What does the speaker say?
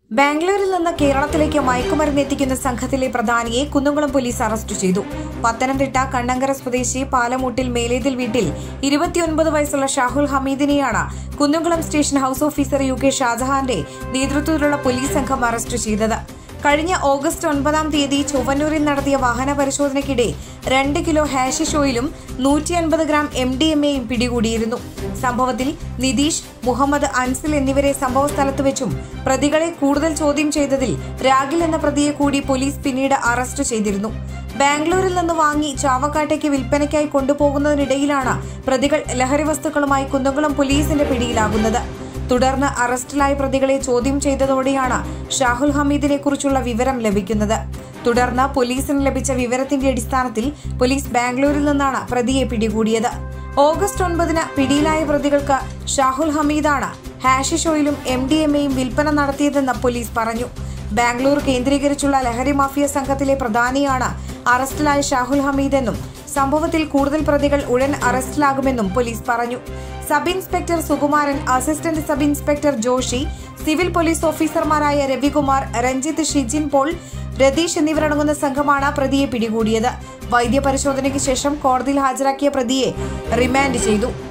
ബാംഗ്ലൂരിൽ നിന്ന് കേരളത്തിലേക്ക് മയക്കുമരുന്ന് എത്തിക്കുന്ന സംഘത്തിലെ പ്രധാനിയെ കുന്നംകുളം പോലീസ് അറസ്റ്റ് ചെയ്തു പത്തനംതിട്ട കണ്ണങ്കര സ്വദേശി പാലമൂട്ടിൽ മേലേതിൽ വീട്ടിൽ ഇരുപത്തിയൊൻപത് വയസ്സുള്ള ഷാഹുൽ ഹമീദിനെയാണ് Kunnamkulam station house officer U K ഷാജഹാന്റെ നേതൃത്വത്തിലുള്ള പോലീസ് സംഘം അറസ്റ്റ് ചെയ്തത് കഴിഞ്ഞ ഓഗസ്റ്റ് ഒൻപതാം തീയതി ചൊവ്വന്നൂരിൽ നടത്തിയ വാഹന പരിശോധനയ്ക്കിടെ രണ്ട് കിലോ ഹാഷിഷ് ഓയിലും നൂറ്റി അൻപത് ഗ്രാം എം ഡി എം എയും പിടികൂടിയിരുന്നു സംഭവത്തിൽ നിതീഷ് മുഹമ്മദ് അൻസിൽ എന്നിവരെ സംഭവസ്ഥലത്ത് വെച്ചും പ്രതികളെ കൂടുതൽ ചോദ്യം ചെയ്തതിൽ രാഗിൽ എന്ന പ്രതിയെ കൂടി പോലീസ് പിന്നീട് അറസ്റ്റ് ചെയ്തിരുന്നു ബാംഗ്ലൂരിൽ നിന്ന് വാങ്ങി ചാവക്കാട്ടേക്ക് വിൽപ്പനയ്ക്കായി കൊണ്ടുപോകുന്നതിനിടയിലാണ് പ്രതികൾ ലഹരി വസ്തുക്കളുമായി കുന്നംകുളം പോലീസിന്റെ പിടിയിലാകുന്നത് തുടർന്ന് അറസ്റ്റിലായ പ്രതികളെ ചോദ്യം ചെയ്തതോടെയാണ് ഷാഹുൽ ഹമീദിനെ കുറിച്ചുള്ള വിവരം ലഭിക്കുന്നത് തുടർന്ന് പോലീസിന് ലഭിച്ച വിവരത്തിന്റെ അടിസ്ഥാനത്തിൽ പോലീസ് ബാംഗ്ലൂരിൽ നിന്നാണ് പ്രതിയെ പിടികൂടിയത് ഓഗസ്റ്റ് ഒൻപതിന് പിടിയിലായ പ്രതികൾക്ക് ഷാഹുൽ ഹമീദാണ് ഹാഷിഷ് ഓയിലും എം ഡി എം എയും വിൽപ്പന നടത്തിയതെന്ന് പോലീസ് പറഞ്ഞു ബാംഗ്ലൂർ കേന്ദ്രീകരിച്ചുള്ള ലഹരി മാഫിയ സംഘത്തിലെ പ്രധാനിയാണ് അറസ്റ്റിലായ ഷാഹുൽ ഹമീദ് എന്നും സംഭവത്തിൽ കൂടുതൽ പ്രതികൾ ഉടൻ അറസ്റ്റിലാകുമെന്നും പോലീസ് പറഞ്ഞു sub inspector Sukumaran assistant sub inspector Joshy civil police ഓഫീസർമാരായ രവികുമാർ രഞ്ജിത്ത് ഷിജിൻ പോൾ രതീഷ് എന്നിവരടങ്ങുന്ന സംഘമാണ് പ്രതിയെ പിടികൂടിയത് വൈദ്യപരിശോധനയ്ക്ക് ശേഷം കോടതിയിൽ ഹാജരാക്കിയ പ്രതിയെ റിമാൻഡ് ചെയ്തു